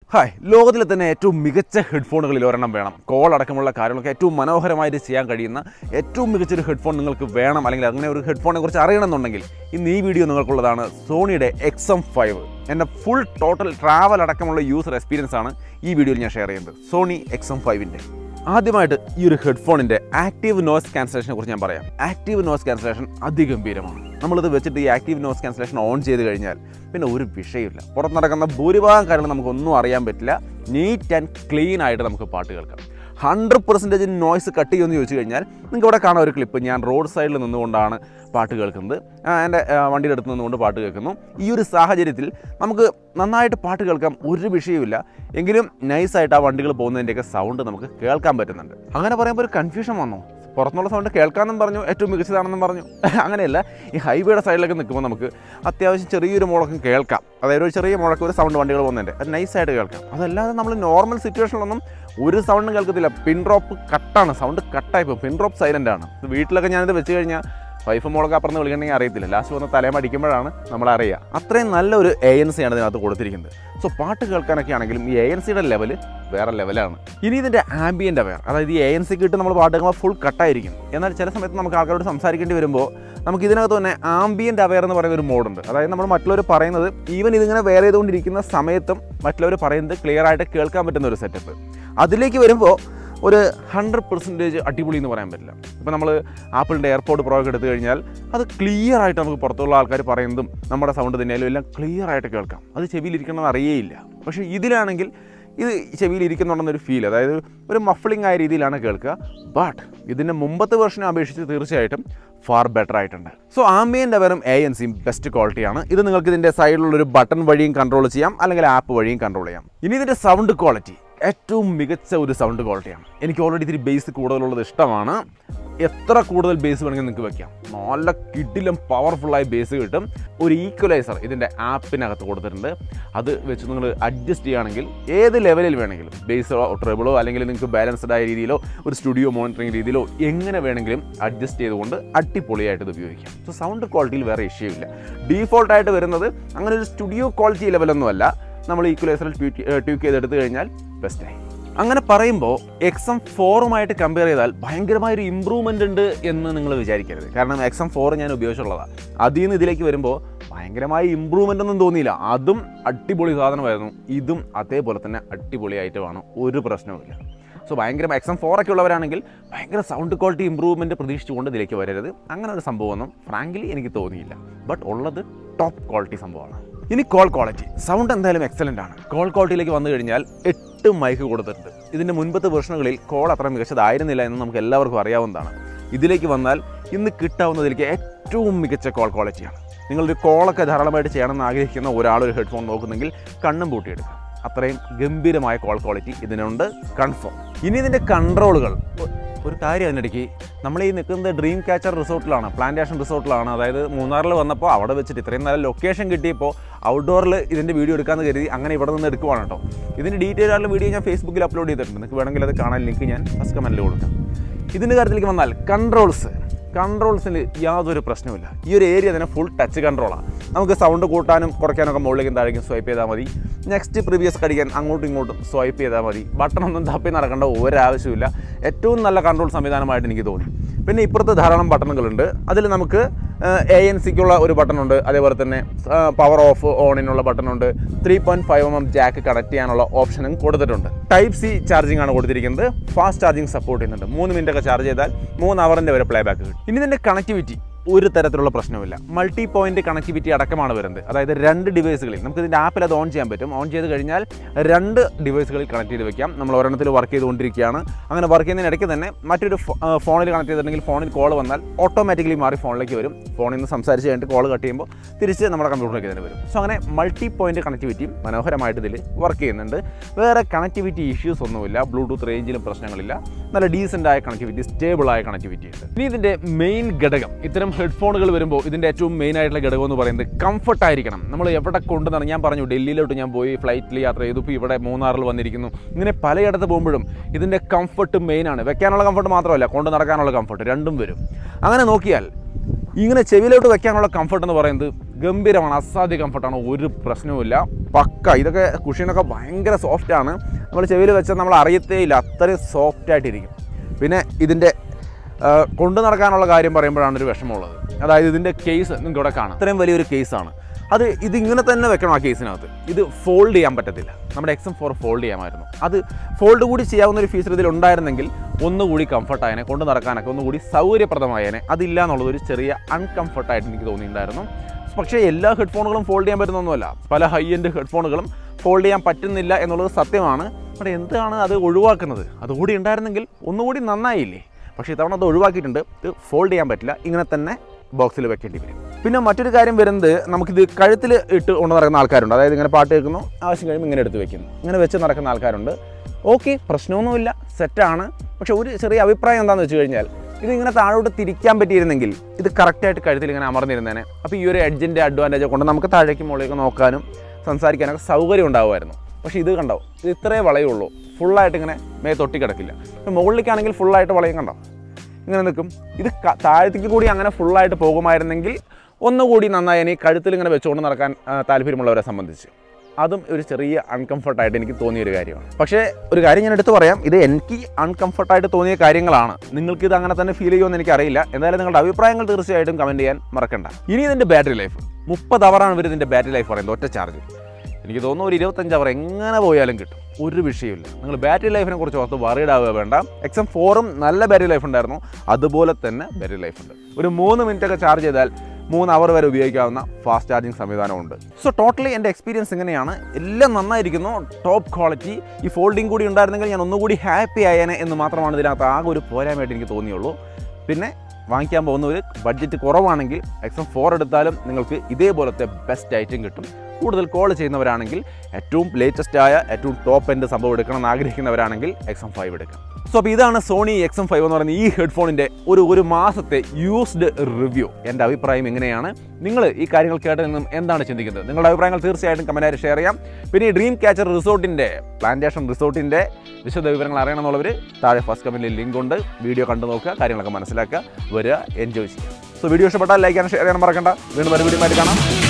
hi ലോകത്തിലെ തന്നെ ഏറ്റവും മികച്ച ഹെഡ്ഫോണുകളിൽ ഒരെണ്ണം വേണം കോൾ അടക്കമുള്ള കാര്യങ്ങളൊക്കെ ഏറ്റവും മനോഹരമായിട്ട് ചെയ്യാൻ കഴിയുന്ന ഏറ്റവും മികച്ചൊരു ഹെഡ്ഫോൺ നിങ്ങൾക്ക് വേണം അല്ലെങ്കിൽ അങ്ങനെ ഒരു ഹെഡ്ഫോണിനെ കുറിച്ച് അറിയണമെന്നുണ്ടെങ്കിൽ ഇന്ന് ഈ വീഡിയോ നിങ്ങൾക്കുള്ളതാണ് സോണിയുടെ എക്സ് എം ഫൈവ് എൻ്റെ ഫുൾ ടോട്ടൽ ട്രാവൽ അടക്കമുള്ള യൂസർ എക്സ്പീരിയൻസ് ആണ് ഈ വീഡിയോയിൽ ഞാൻ ഷെയർ ചെയ്യുന്നത് സോണി എക്സ് എം ഫൈവിൻ്റെ ആദ്യമായിട്ട് ഈ ഒരു ഹെഡ്ഫോണിൻ്റെ ആക്റ്റീവ് നോയ്സ് ക്യാൻസലേഷനെ കുറിച്ച് ഞാൻ പറയാം ആക്റ്റീവ് നോയ്സ് ക്യാൻസലേഷൻ അതിഗംഭീരമാണ് നമ്മളിത് വെച്ചിട്ട് ഈ ആക്റ്റീവ് നോയ്സ് ക്യാൻസലേഷൻ ഓൺ ചെയ്ത് കഴിഞ്ഞാൽ പിന്നെ ഒരു വിഷയമില്ല പുറത്ത് നടക്കുന്ന ഭൂരിഭാഗം കാര്യങ്ങൾ നമുക്കൊന്നും അറിയാൻ പറ്റില്ല നീറ്റ് ആൻഡ് ക്ലീൻ ആയിട്ട് നമുക്ക് പാട്ട് കേൾക്കാം ഹൺഡ്രഡ് പെർസെൻറ്റേജ് നോയ്സ് കട്ട് ചെയ്യുമെന്ന് ചോദിച്ചു കഴിഞ്ഞാൽ നിങ്ങൾക്ക് ഇവിടെ കാണാൻ ഒരു ക്ലിപ്പ് ഞാൻ റോഡ് സൈഡിൽ നിന്നുകൊണ്ടാണ് പാട്ട് കേൾക്കുന്നത് ആ, എൻ്റെ ആ, വണ്ടിയുടെ അടുത്ത് നിന്നുകൊണ്ട് പാട്ട് കേൾക്കുന്നു ഈ ഒരു സാഹചര്യത്തിൽ നമുക്ക് നന്നായിട്ട് പാട്ട് കേൾക്കാം ഒരു വിഷയവുമില്ല എങ്കിലും നൈസായിട്ട് ആ വണ്ടികൾ പോകുന്നതിൻ്റെയൊക്കെ സൗണ്ട് നമുക്ക് കേൾക്കാൻ പറ്റുന്നുണ്ട് അങ്ങനെ പറയുമ്പോൾ ഒരു കൺഫ്യൂഷൻ വന്നു പുറത്തുനിന്നുള്ള സൗണ്ട് കേൾക്കാമെന്നും പറഞ്ഞു ഏറ്റവും മികച്ചതാണെന്നും പറഞ്ഞു അങ്ങനെയല്ല ഈ ഹൈവേയുടെ സൈഡിലൊക്കെ നിൽക്കുമ്പോൾ നമുക്ക് അത്യാവശ്യം ചെറിയൊരു മുഴക്കം കേൾക്കാം അതായത് ഒരു ചെറിയ മുഴക്കം ഒരു സൗണ്ട് വണ്ടികൾ പോകുന്നുണ്ട് അത് നൈസായിട്ട് കേൾക്കാം അതല്ലാതെ നമ്മൾ നോർമൽ സിറ്റുവേഷനിലൊന്നും ഒരു സൗണ്ടും കേൾക്കത്തില്ല പിൻ ഡ്രോപ്പ് കട്ടാണ് സൗണ്ട് കട്ടായി പോകും പിൻ ഡ്രോപ്പ് സൈലൻ്റ് ആണ് ഇത് വീട്ടിലൊക്കെ ഞാനിത് വെച്ച് കഴിഞ്ഞാൽ വൈഫ് മോളൊക്കെ അപ്പുറത്ത് വിളിക്കണമെങ്കിൽ അറിയത്തില്ല ലാസ്റ്റ് വന്ന് തലയം അടിക്കുമ്പോഴാണ് നമ്മൾ അറിയുക അത്രയും നല്ലൊരു എ എൻ സി ആണ് ഇതിനകത്ത് കൊടുത്തിരിക്കുന്നത് സോ പാട്ട് കേൾക്കാനൊക്കെ ആണെങ്കിലും ഈ എ എൻ സിയുടെ ലെവൽ വേറെ ലെവലാണ് ഇനി ഇതിൻ്റെ ആംബിയൻ്റ് അവയർ അതായത് ഈ എ എൻ സിക്ക് ഇട്ട് നമ്മൾ പാട്ട് കേൾക്കുമ്പോൾ ഫുൾ കട്ടായിരിക്കും എന്നാൽ ചില സമയത്ത് നമുക്ക് ആൾക്കാരോട് സംസാരിക്കേണ്ടി വരുമ്പോൾ നമുക്ക് ഇതിനകത്ത് തന്നെ ആംബിയൻ്റ് അവയർ എന്ന് പറയുന്ന ഒരു മോഡുണ്ട് അതായത് നമ്മൾ മറ്റുള്ളവർ പറയുന്നത് ഈവൻ ഇതിങ്ങനെ വേറെ ചെയ്തുകൊണ്ടിരിക്കുന്ന സമയത്തും മറ്റുള്ളവർ പറയുന്നത് ക്ലിയർ ആയിട്ട് കേൾക്കാൻ പറ്റുന്ന ഒരു സെറ്റപ്പ് അതിലേക്ക് വരുമ്പോൾ ഒരു ഹൺഡ്രഡ് പെർസെൻറ്റേജ് അടിപൊളി എന്ന് പറയാൻ പറ്റില്ല ഇപ്പോൾ നമ്മൾ ആപ്പിളിൻ്റെ എയർപോർട്ട് പ്രോ ഒക്കെ എടുത്തു കഴിഞ്ഞാൽ അത് ക്ലിയർ ആയിട്ട് നമുക്ക് പുറത്തുള്ള ആൾക്കാർ പറയുന്നതും നമ്മുടെ സൗണ്ട് തന്നെയാലും എല്ലാം ക്ലിയർ ആയിട്ട് കേൾക്കാം അത് ചെവിയിലിരിക്കണമെന്ന് അറിയേയില്ല പക്ഷേ ഇതിലാണെങ്കിൽ ഇത് ചെവിയിൽ ഇരിക്കുന്നുണ്ടെന്നൊരു ഫീൽ അതായത് ഒരു മഫ്ലിംഗ് ആയ രീതിയിലാണ് കേൾക്കുക ബട്ട് ഇതിൻ്റെ മുമ്പത്തെ വെർഷനെ അപേക്ഷിച്ച് തീർച്ചയായിട്ടും ഫാർ ബെറ്റർ ആയിട്ടുണ്ട് സോ ആംബിയൻ്റെ അവരും എ എൻ സിയും ബെസ്റ്റ് ക്വാളിറ്റിയാണ് ഇത് നിങ്ങൾക്ക് ഇതിൻ്റെ സൈഡിലുള്ളൊരു ബട്ടൺ വഴിയും കൺട്രോൾ ചെയ്യാം അല്ലെങ്കിൽ ആപ്പ് വഴിയും കൺട്രോൾ ചെയ്യാം ഇനി ഇതിൻ്റെ സൗണ്ട് ക്വാളിറ്റി ഏറ്റവും മികച്ച ഒരു സൗണ്ട് ക്വാളിറ്റിയാണ് എനിക്ക് ഓൾറെഡി ഇത്തിരി ബേസ് കൂടുതലുള്ളത് ഇഷ്ടമാണ് എത്ര കൂടുതൽ ബേസ് വേണമെങ്കിൽ നിങ്ങൾക്ക് വെക്കാം നല്ല കിഡിലും പവർഫുള്ളായ ബേസ് കിട്ടും ഒരു ഈക്വലൈസർ ഇതിൻ്റെ ആപ്പിനകത്ത് കൊടുത്തിട്ടുണ്ട് അത് വെച്ച് നിങ്ങൾ അഡ്ജസ്റ്റ് ചെയ്യുകയാണെങ്കിൽ ഏത് ലെവലിൽ വേണമെങ്കിലും ബേസോ ട്രിബിളോ അല്ലെങ്കിൽ നിങ്ങൾക്ക് ബാലൻസ്ഡ് ആയ രീതിയിലോ ഒരു സ്റ്റുഡിയോ മോണിറ്ററിംഗ് രീതിയിലോ എങ്ങനെ വേണമെങ്കിലും അഡ്ജസ്റ്റ് ചെയ്തുകൊണ്ട് അടിപൊളിയായിട്ട് ഇത് ഉപയോഗിക്കാം സോ സൗണ്ട് ക്വാളിറ്റിയിൽ വേറെ ഇഷ്യൂ ഇല്ല ഡീഫോൾട്ടായിട്ട് വരുന്നത് അങ്ങനെ ഒരു സ്റ്റുഡിയോ ക്വാളിറ്റി ലെവലൊന്നുമല്ല നമ്മൾ ഈക്വലൈസറിൽ ട്യൂക്ക് ചെയ്തെടുത്തു കഴിഞ്ഞാൽ ബെസ്റ്റായി അങ്ങനെ പറയുമ്പോൾ എക്സ് എം ഫോറുമായിട്ട് കമ്പയർ ചെയ്താൽ ഭയങ്കരമായൊരു ഇമ്പ്രൂവ്മെൻ്റ് ഉണ്ട് എന്ന് നിങ്ങൾ വിചാരിക്കരുത് കാരണം എക്സ് എം ഫോർ ഞാൻ ഉപയോഗിച്ചുള്ളതാണ് അതിൽ നിന്ന് ഇതിലേക്ക് വരുമ്പോൾ ഭയങ്കരമായ ഇമ്പ്രൂവ്മെൻ്റ് ഒന്നും തോന്നിയില്ല അതും അടിപൊളി സാധനമായിരുന്നു ഇതും അതേപോലെ തന്നെ അടിപൊളിയായിട്ടുമാണ് ഒരു പ്രശ്നവുമില്ല സോ ഭയങ്കര എക്സ് എം ഫോർ ഒക്കെ ഉള്ളവരാണെങ്കിൽ ഭയങ്കര സൗണ്ട് ക്വാളിറ്റി ഇമ്പ്രൂവ്മെൻറ്റ് പ്രതീക്ഷിച്ചുകൊണ്ട് ഇതിലേക്ക് വരരുത് അങ്ങനെ ഒരു സംഭവമൊന്നും ഫ്രാങ്ക്ലി എനിക്ക് തോന്നിയില്ല ബട്ട് ഉള്ളത് ടോപ്പ് ക്വാളിറ്റി സംഭവമാണ് ഇനി കോൾ ക്വാളിറ്റി സൗണ്ട് എന്തായാലും എക്സലൻ്റ് ആണ് കോൾ ക്വാളിറ്റിയിലേക്ക് വന്നു കഴിഞ്ഞാൽ എട്ട് മൈക്ക് കൊടുത്തിട്ടുണ്ട് ഇതിൻ്റെ മുൻപത്തെ വെർഷനുകളിൽ കോൾ അത്ര മികച്ചതായിരുന്നില്ല എന്ന് നമുക്ക് എല്ലാവർക്കും അറിയാവുന്നതാണ് ഇതിലേക്ക് വന്നാൽ ഇന്ന് കിട്ടാവുന്നതിലേക്ക് ഏറ്റവും മികച്ച കോൾ ക്വാളിറ്റിയാണ് നിങ്ങളൊരു കോളൊക്കെ ധാരാളമായിട്ട് ചെയ്യണമെന്ന് ആഗ്രഹിക്കുന്ന ഒരാളൊരു ഹെഡ്ഫോൺ നോക്കുന്നെങ്കിൽ കണ്ണും പൂട്ടിയെടുക്കുക അത്രയും ഗംഭീരമായ കോൾ ക്വാളിറ്റി ഇതിനുണ്ട് കൺഫേം ഇനി ഇതിൻ്റെ കൺട്രോളുകൾ ഒരു കാര്യം അതിനിടയ്ക്ക് നമ്മൾ ഈ നിൽക്കുന്നത് ഡ്രീം ക്യാച്ചർ റിസോർട്ടിലാണ് പ്ലാന്റേഷൻ റിസോർട്ടിലാണ് അതായത് മൂന്നാറിൽ വന്നപ്പോൾ അവിടെ വെച്ചിട്ട് ഇത്രയും നല്ല ലൊക്കേഷൻ കിട്ടിയപ്പോൾ ഔട്ട്ഡോറിൽ ഇതിൻ്റെ വീഡിയോ എടുക്കാമെന്ന് കരുതി അങ്ങനെ ഇവിടെ നിന്ന് എടുക്കുവാണ് കേട്ടോ ഇതിൻ്റെ ഡീറ്റെയിൽ ആയിട്ടുള്ള വീഡിയോ ഞാൻ ഫേസ്ബുക്കിൽ അപ്ലോഡ് ചെയ്തിട്ടുണ്ട് നിങ്ങൾക്ക് വേണമെങ്കിൽ അത് കാണാൻ ലിങ്ക് ഞാൻ ഫസ്റ്റ് കമൻറ്റിൽ കൊടുക്കാം ഇതിൻ്റെ കാര്യത്തിലേക്ക് വന്നാൽ കൺട്രോൾസ് കൺട്രോൾസിൽ യാതൊരു പ്രശ്നവുമില്ല ഈ ഒരു ഏരിയ തന്നെ ഫുൾ ടച്ച് കൺട്രോളാണ് നമുക്ക് സൗണ്ട് കൂട്ടാനും കുറയ്ക്കാനൊക്കെ മുകളിലേക്കും താഴേക്കും സ്വൈപ്പ് ചെയ്താൽ മതി നെക്സ്റ്റ് പ്രീവിയസ് കടിക്കാൻ അങ്ങോട്ടും ഇങ്ങോട്ടും സ്വൈപ്പ് ചെയ്താൽ മതി ബട്ടൺ ഒന്നും തപ്പി നടക്കേണ്ട ഒരാവശ്യമില്ല ഏറ്റവും നല്ല കൺട്രോൾ സംവിധാനമായിട്ട് എനിക്ക് തോന്നി പിന്നെ ഇപ്പുറത്ത് ധാരാളം ബട്ടണുകളുണ്ട് അതിൽ നമുക്ക് എ എൻ സിക്കുള്ള ഒരു ബട്ടണുണ്ട് അതേപോലെ തന്നെ പവർ ഓഫ് ഓണിനുള്ള ബട്ടണുണ്ട് three point five M M jack connect ചെയ്യാനുള്ള ഓപ്ഷനും കൊടുത്തിട്ടുണ്ട് ടൈപ്പ് സി ചാർജിംഗ് ആണ് കൊടുത്തിരിക്കുന്നത് ഫാസ്റ്റ് ചാർജിങ് സപ്പോർട്ട് ചെയ്യുന്നുണ്ട് മൂന്ന് മിനിറ്റ് ഒക്കെ ചാർജ് ചെയ്താൽ മൂന്ന് അവറിൻ്റെ വരെ പ്ലേ ബാക്ക് കിട്ടും ഇനി ഇതിൻ്റെ കണക്ടിവിറ്റി ഒരു തരത്തിലുള്ള പ്രശ്നമില്ല മൾട്ടി പോയിന്റ് കണക്ടിവിറ്റി അടക്കമാണ് വരുന്നത് അതായത് രണ്ട് ഡിവൈസുകളിൽ നമുക്ക് ഇതിൻ്റെ ആപ്പിൽ അത് ഓൺ ചെയ്യാൻ പറ്റും ഓൺ ചെയ്ത് കഴിഞ്ഞാൽ രണ്ട് ഡിവൈസുകളിൽ കണക്ട് ചെയ്ത് വെക്കാം നമ്മൾ ഒരെണ്ണത്തിൽ വർക്ക് ചെയ്തുകൊണ്ടിരിക്കുകയാണ് അങ്ങനെ വർക്ക് ചെയ്യുന്നതിനിടയ്ക്ക് തന്നെ മറ്റൊരു ഫോ- ആ, ഫോണിൽ കണക്ട് ചെയ്തിട്ടുണ്ടെങ്കിൽ ഫോണിൽ കോൾ വന്നാൽ ഓട്ടോമാറ്റിക്കലി മാറി ഫോണിലേക്ക് വരും ഫോണിൽ നിന്ന് സംസാരിച്ച് കഴിഞ്ഞിട്ട് കോൾ കട്ട് ചെയ്യുമ്പോൾ തിരിച്ച് നമ്മുടെ കമ്പ്യൂട്ടറിലേക്ക് തന്നെ വരും സോ അങ്ങനെ മൾട്ടി പോയിന്റ് കണക്ടിവിറ്റിയും മനോഹരമായിട്ട് ഇതിൽ വർക്ക് ചെയ്യുന്നുണ്ട് വേറെ കണക്ടിവിറ്റി ഇഷ്യൂസ് ഒന്നുമില്ല ബ്ലൂടൂത്ത് റേഞ്ചിലും പ്രശ്നങ്ങളില്ല നല്ല ഡീസൻ്റ് ആയ കണക്ടിവിറ്റി സ്റ്റേബിൾ ആയ കണക്ടിവിറ്റി ഉണ്ട് ഇനി ഇതിൻ്റെ മെയിൻ ഘടകം ഇത്തരം ഹെഡ്ഫോണുകൾ വരുമ്പോൾ ഇതിൻ്റെ ഏറ്റവും മെയിൻ ആയിട്ടുള്ള ഘടകം എന്ന് പറയുന്നത് കംഫർട്ട് ആയിരിക്കണം നമ്മൾ എവിടെ കൊണ്ടുവന്നാണ് ഞാൻ പറഞ്ഞു ഡൽഹിയിലോട്ട് ഞാൻ പോയി ഫ്ലൈറ്റിൽ യാത്ര ചെയ്തു ഇപ്പോൾ ഇവിടെ മൂന്നാറിൽ വന്നിരിക്കുന്നു ഇങ്ങനെ പലയിടത്ത് പോകുമ്പോഴും ഇതിൻ്റെ കംഫർട്ട് മെയിനാണ് വെക്കാനുള്ള കംഫർട്ട് മാത്രമല്ല കൊണ്ട് നടക്കാനുള്ള കംഫർട്ട് രണ്ടും വരും അങ്ങനെ നോക്കിയാൽ ഇങ്ങനെ ചെവിയിലോട്ട് വെക്കാനുള്ള കംഫർട്ട് എന്ന് പറയുന്നത് ഗംഭീരമാണ് അസാധ്യ കംഫർട്ടാണ് ഒരു പ്രശ്നവുമില്ല പക്ക ഇതൊക്കെ കുഷീനൊക്കെ ഭയങ്കര സോഫ്റ്റാണ് നമ്മൾ ചെവിയിൽ വെച്ചാൽ നമ്മൾ അറിയത്തേ ഇല്ല അത്രയും സോഫ്റ്റായിട്ടിരിക്കും പിന്നെ ഇതിൻ്റെ ആ, കൊണ്ടു നടക്കാനുള്ള കാര്യം പറയുമ്പോഴാണ് ഒരു വിഷമമുള്ളത് അതായത് ഇതിൻ്റെ കേസ് നിങ്ങൾക്ക് ഇവിടെ കാണാം ഇത്രയും വലിയൊരു കേസാണ് അത് ഇത് ഇങ്ങനെ തന്നെ വെക്കണം ആ കേസിനകത്ത് ഇത് ഫോൾഡ് ചെയ്യാൻ പറ്റത്തില്ല നമ്മുടെ എക്സം ഫോർ ഫോൾഡ് ചെയ്യാമായിരുന്നു അത് ഫോൾഡ് കൂടി ചെയ്യാവുന്ന ഒരു ഫീച്ചർ ഇതിൽ ഉണ്ടായിരുന്നെങ്കിൽ ഒന്നുകൂടി കംഫർട്ടായനെ കൊണ്ട് നടക്കാനൊക്കെ ഒന്നുകൂടി സൗകര്യപ്രദമായേനെ അതില്ല എന്നുള്ളത് ഒരു ചെറിയ അൺകംഫർട്ടായിട്ട് എനിക്ക് തോന്നിയിട്ടുണ്ടായിരുന്നു പക്ഷേ എല്ലാ ഹെഡ്ഫോണുകളും ഫോൾഡ് ചെയ്യാൻ പറ്റുന്നൊന്നുമല്ല പല ഹൈ എൻഡ് ഹെഡ്ഫോണുകളും ഫോൾഡ് ചെയ്യാൻ പറ്റുന്നില്ല എന്നുള്ളത് സത്യമാണ് അവിടെ എന്താണ് അത് ഒഴിവാക്കുന്നത് അതുകൂടി ഉണ്ടായിരുന്നെങ്കിൽ ഒന്നുകൂടി നന്നായില്ലേ പക്ഷേ ഇത്തവണ അത് ഒഴിവാക്കിയിട്ടുണ്ട് ഇത് ഫോൾഡ് ചെയ്യാൻ പറ്റില്ല ഇങ്ങനെ തന്നെ ബോക്സിൽ വെക്കേണ്ടി വരും പിന്നെ മറ്റൊരു കാര്യം വരുന്നത് നമുക്കിത് കഴുത്തിൽ ഇട്ട് കൊണ്ട് നടക്കുന്ന ആൾക്കാരുണ്ട് അതായത് ഇങ്ങനെ പാട്ട് കേൾക്കുന്നു ആവശ്യം കഴിയുമ്പോൾ ഇങ്ങനെ എടുത്ത് വെക്കുന്നു ഇങ്ങനെ വെച്ച് നടക്കുന്ന ആൾക്കാരുണ്ട് ഓക്കെ പ്രശ്നമൊന്നുമില്ല സെറ്റാണ് പക്ഷേ ഒരു ചെറിയ അഭിപ്രായം എന്താണെന്ന് വെച്ച് കഴിഞ്ഞാൽ ഇത് ഇങ്ങനെ താഴോട്ട് തിരിക്കാൻ പറ്റിയിരുന്നെങ്കിൽ ഇത് കറക്റ്റായിട്ട് കഴുത്തിൽ ഇങ്ങനെ അമർന്നിരുന്നേനെ അപ്പോൾ ഈ ഒരു എഡ്ജിൻ്റെ അഡ്വാൻറ്റേജ് കൊണ്ട് നമുക്ക് താഴേക്ക് മുകളിലേക്ക് നോക്കാനും സംസാരിക്കാനൊക്കെ സൗകര്യം ഉണ്ടാവുമായിരുന്നു പക്ഷേ ഇത് കണ്ടോ ഇത് ഇത്രേ വളയുള്ളൂ ഫുള്ളായിട്ട് ഇങ്ങനെ മേ തൊട്ടി കിടക്കില്ല ഇപ്പം മുകളിലേക്കാണെങ്കിൽ ഫുള്ളായിട്ട് വളയും കണ്ടോ ഇങ്ങനെ നിൽക്കും ഇത് ക- താഴത്തേക്ക് കൂടി അങ്ങനെ ഫുള്ളായിട്ട് പോകുമായിരുന്നെങ്കിൽ ഒന്നുകൂടി നന്നായി ഇനി കഴുത്തിൽ ഇങ്ങനെ വെച്ചുകൊണ്ട് നടക്കാൻ ആ, താല്പര്യമുള്ളവരെ സംബന്ധിച്ച് അതും ഒരു ചെറിയ അൺകംഫർട്ടായിട്ട് എനിക്ക് തോന്നിയ ഒരു കാര്യമാണ് പക്ഷേ ഒരു കാര്യം ഞാൻ എടുത്തു പറയാം ഇത് എനിക്ക് അൺകംഫർട്ടായിട്ട് തോന്നിയ കാര്യങ്ങളാണ് നിങ്ങൾക്ക് ഇത് അങ്ങനെ തന്നെ ഫീൽ ചെയ്യുമെന്ന് എനിക്കറിയില്ല എന്തായാലും നിങ്ങളുടെ അഭിപ്രായങ്ങൾ തീർച്ചയായിട്ടും കമൻറ്റ് ചെയ്യാൻ മറക്കണ്ട ഇനി ഇതിൻ്റെ ബാറ്ററി ലൈഫ് മുപ്പത് അവറാണ് ഇവർ ഇതിൻ്റെ ബാറ്ററി ലൈഫ് പറയുന്നത് ഒറ്റ ചാർജ് എനിക്ക് തോന്നുന്നു ഒരു ഇരുപത്തഞ്ച് അവർ എങ്ങനെ പോയാലും കിട്ടും ഒരു വിഷയമില്ല നിങ്ങൾ ബാറ്ററി ലൈഫിനെ കുറിച്ച് ഓർത്ത് വറീഡ് ആവുക വേണ്ട എക്സം ഫോറും നല്ല ബാറ്ററി ലൈഫ് ഉണ്ടായിരുന്നു അതുപോലെ തന്നെ ബാറ്ററി ലൈഫ് ഉണ്ട് ഒരു മൂന്ന് മിനിറ്റ് ഒക്കെ ചാർജ് ചെയ്താൽ മൂന്ന് അവർ വരെ ഉപയോഗിക്കാവുന്ന ഫാസ്റ്റ് ചാർജിങ് സംവിധാനമുണ്ട് സോ ടോട്ടലി എൻ്റെ എക്സ്പീരിയൻസ് ഇങ്ങനെയാണ് എല്ലാം നന്നായിരിക്കുന്നു ടോപ്പ് ക്വാളിറ്റി ഈ ഫോൾഡിങ് കൂടി ഉണ്ടായിരുന്നെങ്കിൽ ഞാൻ ഒന്നുകൂടി ഹാപ്പി ആയേനെ എന്ന് മാത്രമാണ് ഇതിനകത്ത് ആകെ ഒരു പോരായ്മയായിട്ട് എനിക്ക് തോന്നിയുള്ളൂ പിന്നെ വാങ്ങിക്കാൻ പോകുന്നവർ ബഡ്ജറ്റ് കുറവാണെങ്കിൽ എക്സം ഫോർ എടുത്താലും നിങ്ങൾക്ക് ഇതേപോലത്തെ ബെസ്റ്റ് ഐറ്റം കിട്ടും കൂടുതൽ കോൾ ചെയ്യുന്നവരാണെങ്കിൽ ഏറ്റവും ലേറ്റസ്റ്റ് ആയ ഏറ്റവും ടോപ്പ് എൻഡ് സംഭവം എടുക്കണം എന്ന് ആഗ്രഹിക്കുന്നവരാണെങ്കിൽ എക്സം ഫൈവ് എടുക്കാം സോ അപ്പോൾ ഇതാണ് സോണി എക്സം ഫൈവ് എന്ന് പറയുന്ന ഈ ഹെഡ്ഫോണിൻ്റെ ഒരു ഒരു മാസത്തെ യൂസ്ഡ് റിവ്യൂ എൻ്റെ അഭിപ്രായം എങ്ങനെയാണ് നിങ്ങൾ ഈ കാര്യങ്ങൾ കേട്ടതിൽ നിന്നും എന്താണ് ചിന്തിക്കുന്നത് നിങ്ങളുടെ അഭിപ്രായങ്ങൾ തീർച്ചയായിട്ടും കമൻറ്റായിട്ട് ഷെയർ ചെയ്യാം പിന്നെ ഈ ഡ്രീം ക്യാച്ചർ റിസോർട്ടിൻ്റെ പ്ലാന്റേഷൻ റിസോർട്ടിൻ്റെ വിശദ വിവരങ്ങൾ അറിയണമെന്നുള്ളവർ താഴെ ഫസ്റ്റ് കമൻറ്റിൽ ലിങ്ക് ഉണ്ട് വീഡിയോ കണ്ടു നോക്കുക കാര്യങ്ങളൊക്കെ മനസ്സിലാക്കുക വരിക എൻജോയ് ചെയ്യുക സോ വീഡിയോ ഇഷ്ടപ്പെട്ടാൽ ലൈക്ക് ചെയ്യാൻ ഷെയർ ചെയ്യാൻ മറക്കണ്ട വീണ്ടും ഒരു വീഡിയോ ആയിട്ട് കാണാം